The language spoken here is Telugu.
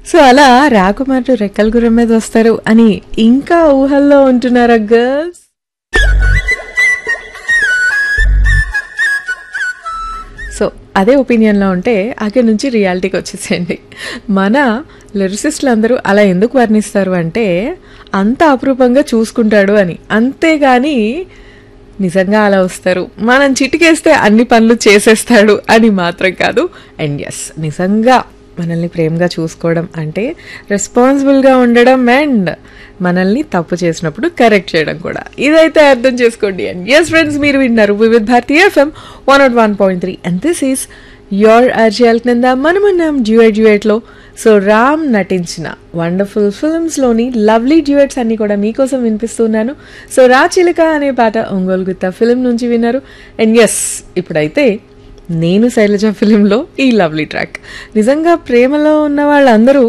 సో అలా రాకుమారుడు రెక్కల గుర్రం మీద వస్తారు అని ఇంకా ఊహల్లో ఉంటున్నారా గర్ల్స్ సో అదే ఒపీనియన్లో ఉంటే అక్కడి నుంచి రియాలిటీకి వచ్చేసేయండి మన లిరిసిస్టులు అందరూ అలా ఎందుకు వర్ణిస్తారు అంటే అంత అపురూపంగా చూసుకుంటాడు అని అంతేగాని నిజంగా అలా వస్తారు మనం చిటికేస్తే అన్ని పనులు చేసేస్తాడు అని మాత్రం కాదు అండ్ ఎస్ నిజంగా మనల్ని ప్రేమగా చూసుకోవడం అంటే రెస్పాన్సిబుల్గా ఉండడం అండ్ మనల్ని తప్పు చేసినప్పుడు కరెక్ట్ చేయడం కూడా ఇదైతే అర్థం చేసుకోండి అండ్ ఎస్ ఫ్రెండ్స్ మీరు విన్నారు Vividh Bharati FM one nought one point three and this is your అర్జల్ కింద మనమున్నాం డ్యూయట్ డ్యూయట్లో సో రామ్ నటించిన వండర్ఫుల్ ఫిల్మ్స్లోని లవ్లీ డ్యూయట్స్ అన్ని కూడా మీకోసం వినిపిస్తున్నాను సో రా చిలక అనే పాట ఒంగోలు గుత్త ఫిలిం నుంచి విన్నారు అండ్ ఎస్ ఇప్పుడైతే నేను శైలజ ఫిలింలో ఈ లవ్లీ ట్రాక్ నిజంగా ప్రేమలో ఉన్న వాళ్ళందరూ